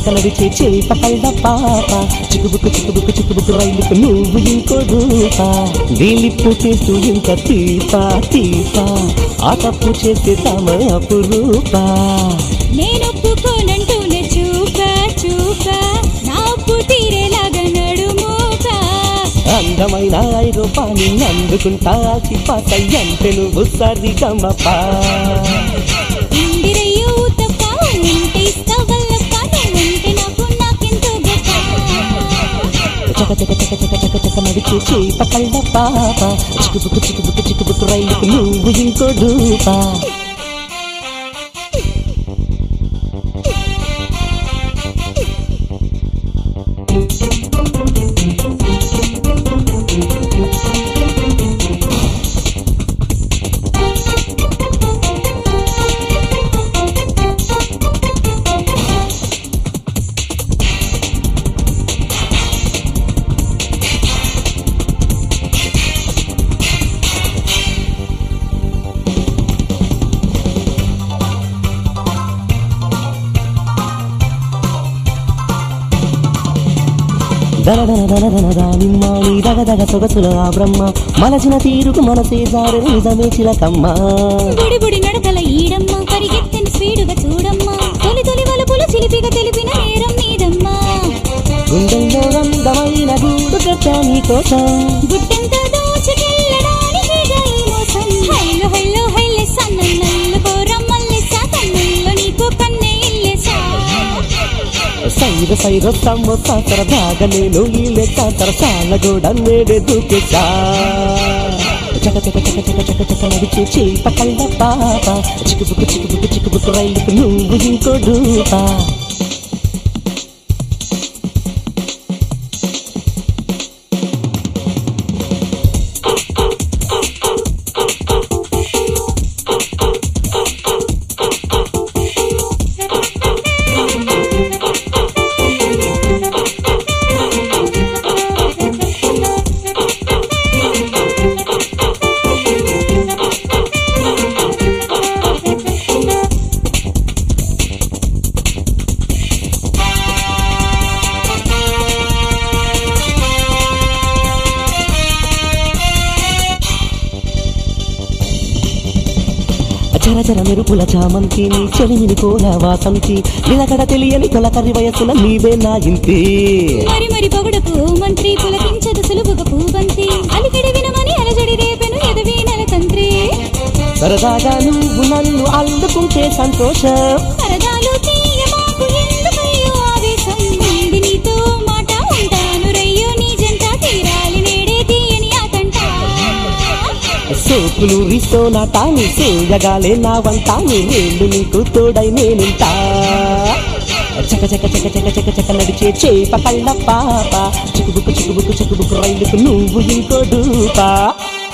చక నడిచే చేప కళ్ళ పాప చిక్కుబుక్కు చిక్కుబుక్కు చిక్కుబుక్కు రైలుకు నువ్వు ఇంకో రూప వేలిప్పు చేస్తూ ఇంత తీప తీప ఆ తప్పు చేస్తే తమ అపురూప నేనొప్పుకోనంటూనే చూప చూప నా ఉప్పు తీరేలాగా నడుమోక అందమైన ఐరోపాని అందుకుంటా పాత అంటే నువ్వు సరి గమపా ఇందిరయ్యో తప్ప ఉంటే ఇస్తా వల్లప్ప నువ్వుంటే నాకు నాకెంతో గొప్ప చక చక చక చక చక చక నడిచే చేప కళ్ళ పాప చిక్కుబుక్కు చిక్కుబుక్కు చిక్కుబుక్కు రైలుకు నువ్వు ఇంకో రూపా దన దన దన దన దానిమ్మాని దగ దగ సొగసుల ఆ బ్రహ్మ మలచిన తీరుకు మనసే జారు నిజమే చిలకమ్మ బుడి బుడి నడకల ఈడమ్మ పరిగెత్తని స్పీడుగా చూడమ్మా తొలి తొలి వలుపులు చిలిపిగా తెలిపిన నేరం మీదమ్మా గుండెల్లో అందమైన గూడు కట్టా నీ కోసం గుట్టెంత దోచుకెళ్ళడానికి ఈ మోసం హైలో హైలో హైలే సన్నల్లు కోరమ్మల్లేసా కన్నుల్లో నీకు కన్నే ఇల్లేసా సైర సైర సమోసా సరదాగా నేను ఈ లెక్క సరసాల కూడా నేడే దూకేసా చక చక చక చక చక చక నడిచే చేప కళ్ళ పాప చిక్కుబుక్కు చిక్కుబుక్కు చిక్కుబుక్కు రైలుకు నువ్వు ఇంకో రూపా చర చర మెరుపుల చామంతి నీ చెలిమిని కోల వాసంతి నిలకడ తెలియని తొలకరి వయసుల నీవే నా ఇంటి మరి మరి పొగడకు మంత్రి పులకించదు సులువుగా పూబంతి అలికిడి వినమని అలజడి రేపెను ఎదవి నెల తంత్రి సరదాగా నువ్వు నన్ను అల్లుకుంటే సంతోషం సరదాలు తీయ మాకు ఎందుకయ్యో ఆవేశం ఉంది నీతో మాట ఉంటాను రయ్యో నీ జంట తీరాలి నేడే తీయని ఆటంట సోకులు రిసో నా తాని సోయగాలే నా వంటాని నేను నీకు తోడై నేనుంటా చక చక చక చక చక చక నడిచే చేప కళ్ళ పాప చిక్కుబుక్కు చిక్కుబుక్కు చిక్కుబుక్కు రైలుకు నువ్వు ఇంకో దూపా